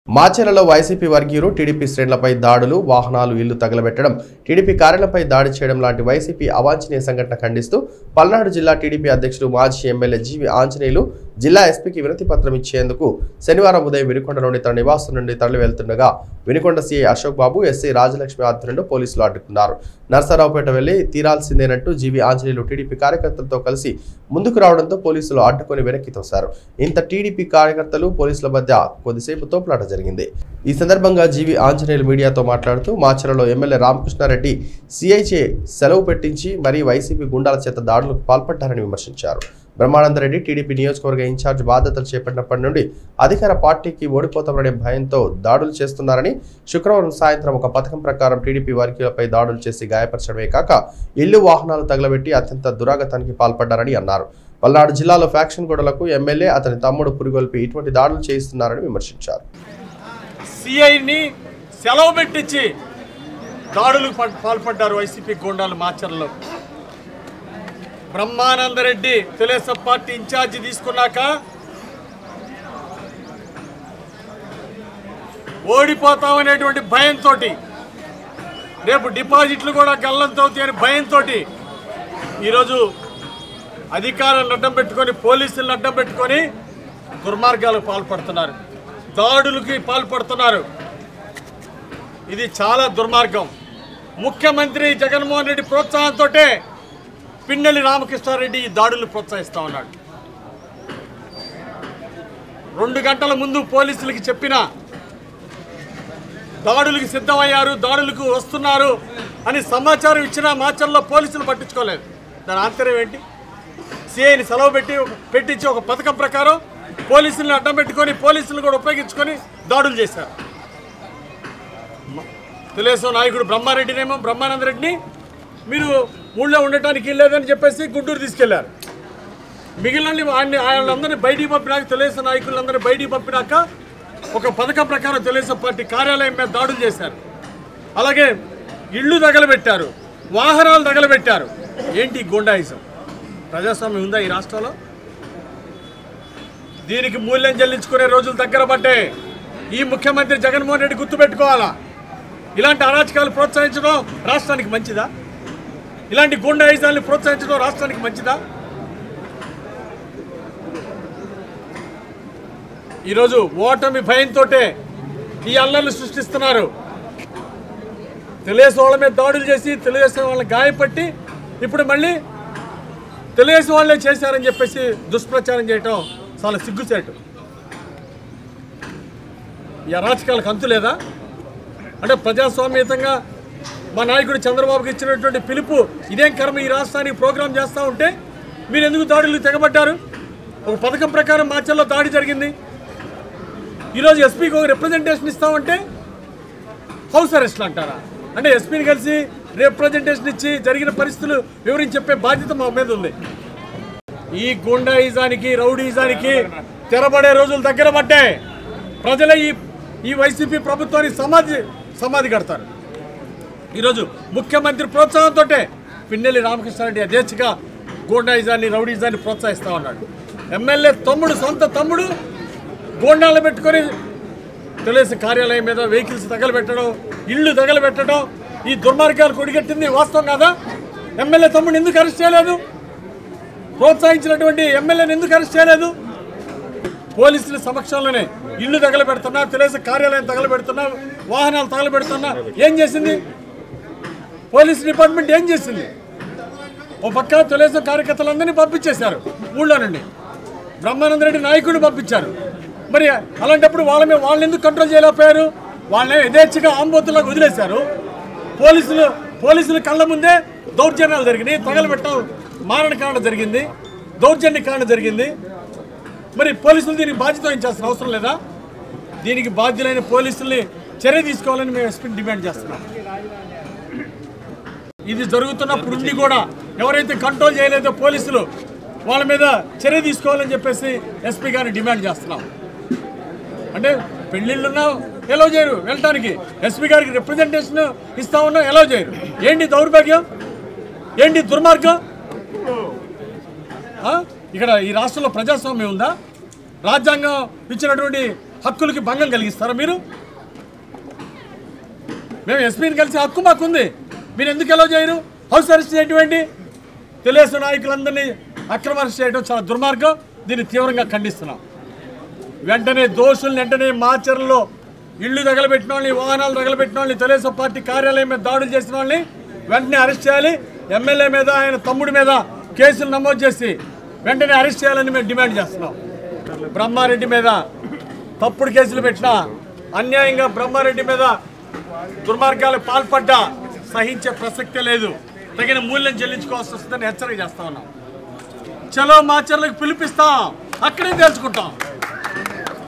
మాచెలలో YCP వర్గీయులు TDP శ్రేణులపై దాడులు వాహనాలు ఇల్లు తగలబెట్టడం టీడీపీ కార్యాలయంపై దాడి చేయడం లాంటి వైసీపీ అవాంఛనీయ సంఘటన ఖండిస్తూ పల్నాడు జిల్లా టీడీపీ అధ్యక్షుడు మాజీ ఎమ్మెల్యే జీవి ఆంజనేయులు జిల్లా ఎస్పీకి వినతి పత్రం ఇచ్చేందుకు శనివారం ఉదయం వినుకొండలోని తన నివాసం నుండి తరలి వెళ్తుండగా వినుకొండ సీఐ అశోక్ బాబు ఎస్ఐ రాజలక్ష్మి ఆధ్వర్యంలో పోలీసులు అడ్డుకున్నారు నర్సరావుపేట వెళ్లి తీరాల్సిందేనంటూ జీవి ఆంజనేయులు టీడీపీ కార్యకర్తలతో కలిసి ముందుకు రావడంతో పోలీసులు అడ్డుకొని వెనక్కి తోశారు ఇంత టీడీపీ కార్యకర్తలు పోలీసుల మధ్య కొద్దిసేపు తోపులాట జరిగింది ఈ సందర్భంగా జీవి ఆంజనేయులు మీడియాతో మాట్లాడుతూ మాచరలో ఎమ్మెల్యే రామకృష్ణారెడ్డి సిఐచే సెలవు పెట్టించి మరీ వైసీపీ గుండాల చేత దాడులకు పాల్పడ్డారని విమర్శించారు బ్రహ్మానందరెడ్డి టీడీపీ నియోజకవర్గ ఇన్ఛార్జ్ బాధ్యతలు చేపట్టినప్పటి నుండి అధికార పార్టీకి ఓడిపోతామనే భయంతో దాడులు చేస్తున్నారని శుక్రవారం సాయంత్రం ఒక పథకం ప్రకారం టీడీపీ వర్గీయులపై దాడులు చేసి గాయపరచడమే కాక ఇల్లు వాహనాలు తగలబెట్టి అత్యంత దురాగతానికి పాల్పడ్డారని అన్నారు పల్నాడు జిల్లాలో ఫ్యాక్షన్ గొడవలకు ఎమ్మెల్యే అతని తమ్ముడు పురిగొల్పి ఇటువంటి దాడులు చేయిస్తున్నారని విమర్శించారు సిఐని సెలవు పెట్టించి దాడులకు పా- పాల్పడ్డారు వైసీపీ గూండాలు మాచర్లో బ్రహ్మానందరెడ్డి తెలుగుదేశం పార్టీ ఇన్ఛార్జి తీసుకున్నాక ఓడిపోతామనేటువంటి భయంతో రేపు డిపాజిట్లు కూడా గల్లంతవుతాయి అని భయంతో ఈరోజు అధికారులను అడ్డం పెట్టుకొని పోలీసులను అడ్డం పెట్టుకొని దుర్మార్గాలకు పాల్పడుతున్నారు దాడులకి పాల్పడుతున్నారు ఇది చాలా దుర్మార్గం ముఖ్యమంత్రి జగన్మోహన్ రెడ్డి ప్రోత్సాహంతో పిన్నెల్లి రామకృష్ణారెడ్డి ఈ దాడులు ప్రోత్సహిస్తా ఉన్నాడు రెండు గంటల ముందు పోలీసులకి చెప్పిన దాడులకు సిద్ధమయ్యారు దాడులకు వస్తున్నారు అని సమాచారం ఇచ్చిన మాచర్లో పోలీసులు పట్టించుకోలేదు దాని ఆంతర్యం ఏంటి సిఐని సెలవు పెట్టి ఒక- పెట్టించి ఒక పథకం ప్రకారం పోలీసులను అడ్డం పెట్టుకొని పోలీసులు కూడా ఉపయోగించుకొని దాడులు చేశారు మ- తెలుగుదేశం నాయకుడు బ్రహ్మారెడ్డినేమో బ్రహ్మానందరెడ్డిని మీరు ఊళ్ళో ఉండటానికి లేదని చెప్పేసి గుంటూరు తీసుకెళ్లారు మిగిలిన ఆయన్ని ఆయనందరినీ బయటికి పంపినాక తెలుగుదేశం నాయకులందరినీ బయటికి పంపినాక ఒక పథకం ప్రకారం తెలుగుదేశం పార్టీ కార్యాలయం మీద దాడులు చేశారు అలాగే ఇళ్ళు తగలబెట్టారు వాహనాలు తగలబెట్టారు ఏంటి ఈ గుండాయిజం ప్రజాస్వామ్యం ఉందా ఈ రాష్ట్రంలో దీనికి మూల్యం చెల్లించుకునే రోజులు దగ్గర పడ్డాయి ఈ ముఖ్యమంత్రి జగన్మోహన్ రెడ్డి గుర్తుపెట్టుకోవాలా ఇలాంటి అరాచకాలు ప్రోత్సహించడం రాష్ట్రానికి మంచిదా ఇలాంటి గుండాయిజాన్ని ప్రోత్సహించడం రాష్ట్రానికి మంచిదా ఈరోజు ఓటమి భయంతో ఈ అల్లర్లు సృష్టిస్తున్నారు తెలుగుదేశం వాళ్ళ మీద దాడులు చేసి తెలుగుదేశం వాళ్ళని గాయపట్టి ఇప్పుడు మళ్ళీ తెలుగుదేశం వాళ్ళే చేశారని చెప్పేసి దుష్ప్రచారం చేయటం చాలా సిగ్గుచేటు ఈ అరాచకాలకు అంతు లేదా అంటే ప్రజాస్వామ్యతంగా మా నాయకుడు చంద్రబాబుకి ఇచ్చినటువంటి పిలుపు ఇదేం కర్మ ఈ రాష్ట్రానికి ప్రోగ్రాం చేస్తూ ఉంటే మీరు ఎందుకు దాడులు తెగబడ్డారు ఒక పథకం ప్రకారం మార్చల్లో దాడి జరిగింది ఈరోజు ఎస్పీకి ఒక రిప్రజెంటేషన్ ఇస్తామంటే హౌస్ అరెస్ట్లు అంటారా అంటే ఎస్పీని కలిసి రిప్రజెంటేషన్ ఇచ్చి జరిగిన పరిస్థితులు వివరించి చెప్పే బాధ్యత మా మీద ఉంది ఈ గుండాయిజానికి రౌడీజానికి తెరబడే రోజులు దగ్గర పడ్డాయి ప్రజలే ఈ ఈ వైసీపీ ప్రభుత్వానికి సమాధి సమాధి కడతారు ఈరోజు ముఖ్యమంత్రి ప్రోత్సాహంతో పిన్నెల్లి రామకృష్ణారెడ్డి యథేచ్ఛగా గూండాయిజాన్ని రౌడీజాన్ని ప్రోత్సహిస్తా ఉన్నాడు ఎమ్మెల్యే తమ్ముడు సొంత తమ్ముడు గోండాలు పెట్టుకొని తెలుగుదేశం కార్యాలయం మీద వెహికల్స్ తగలబెట్టడం ఇళ్ళు తగలబెట్టడం ఈ దుర్మార్గాలు కొడిగట్టింది వాస్తవం కాదా ఎమ్మెల్యే తమ్ముడు ఎందుకు అరెస్ట్ చేయలేదు ప్రోత్సహించినటువంటి ఎమ్మెల్యేని ఎందుకు అరెస్ట్ చేయలేదు పోలీసుల సమక్షంలోనే ఇల్లు తగలబెడుతున్నా తెలుగుదేశం కార్యాలయం తగలబెడుతున్నా వాహనాలు తగలబెడుతున్నా ఏం చేసింది పోలీస్ డిపార్ట్మెంట్ ఏం చేసింది ఓ పక్క తెలుగుదేశం కార్యకర్తలందరినీ పంపించేశారు ఊళ్ళో నుండి బ్రహ్మానంద రెడ్డి నాయకుడిని పంపించారు మరి అలాంటప్పుడు వాళ్ళ మీద వాళ్ళని ఎందుకు కంట్రోల్ చేయలేకపోయారు వాళ్ళని యథేచ్ఛగా ఆంబోతులకు వదిలేశారు పోలీసులు పోలీసుల కళ్ళ ముందే దౌర్జన్యాలు జరిగినాయి తగలబెట్టడం మారణ కాండ జరిగింది దౌర్జన్య కాండ జరిగింది మరి పోలీసులు దీనికి బాధ్యత వహించాల్సిన అవసరం లేదా దీనికి బాధ్యులైన పోలీసుల్ని చర్య తీసుకోవాలని మేము ఎస్పీని డిమాండ్ చేస్తున్నాం ఇది జరుగుతున్నప్పుడు ఉండి కూడా ఎవరైతే కంట్రోల్ చేయలేదో పోలీసులు వాళ్ళ మీద చర్య తీసుకోవాలని చెప్పేసి ఎస్పీ గారిని డిమాండ్ చేస్తున్నాం అంటే పెళ్ళిళ్ళున్నా ఎలో చేయరు వెళ్ళటానికి ఎస్పీ గారికి రిప్రజెంటేషన్ ఇస్తా ఉన్నా ఎలో చేయరు ఏంటి దౌర్భాగ్యం ఏంటి దుర్మార్గం ఆ? ఇక్కడ ఈ రాష్ట్రంలో ప్రజాస్వామ్యం ఉందా రాజ్యాంగం ఇచ్చినటువంటి హక్కులకి భంగం కలిగిస్తారా మీరు మేము ఎస్పీని కలిసి హక్కు మాకుంది మీరు ఎందుకు ఎలా చేయరు హౌస్ అరెస్ట్ చేయటువంటి తెలుగుదేశం నాయకులందరినీ అక్రమ అరెస్ట్ చేయడం చాలా దుర్మార్గం దీన్ని తీవ్రంగా ఖండిస్తున్నాం వెంటనే దోషుల్ని వెంటనే మాచర్లలో ఇళ్ళు తగలబెట్టిన వాళ్ళని వాహనాలు తగలబెట్టిన వాళ్ళని తెలుగుదేశం పార్టీ కార్యాలయం మీద దాడులు చేసిన వాళ్ళని వెంటనే అరెస్ట్ చేయాలి ఎమ్మెల్యే మీద ఆయన తమ్ముడి మీద కేసులు నమోదు చేసి వెంటనే అరెస్ట్ చేయాలని మేము డిమాండ్ చేస్తున్నాం బ్రహ్మారెడ్డి మీద తప్పుడు కేసులు పెట్టినా అన్యాయంగా బ్రహ్మారెడ్డి మీద దుర్మార్గాలకు పాల్పడ్డా సహించే ప్రసక్తే లేదు తగిన మూల్యం చెల్లించుకోవాల్సి వస్తుందని హెచ్చరిక చేస్తా ఉన్నాం చలో మాచర్లకు పిలిపిస్తాం అక్కడే తేల్చుకుంటాం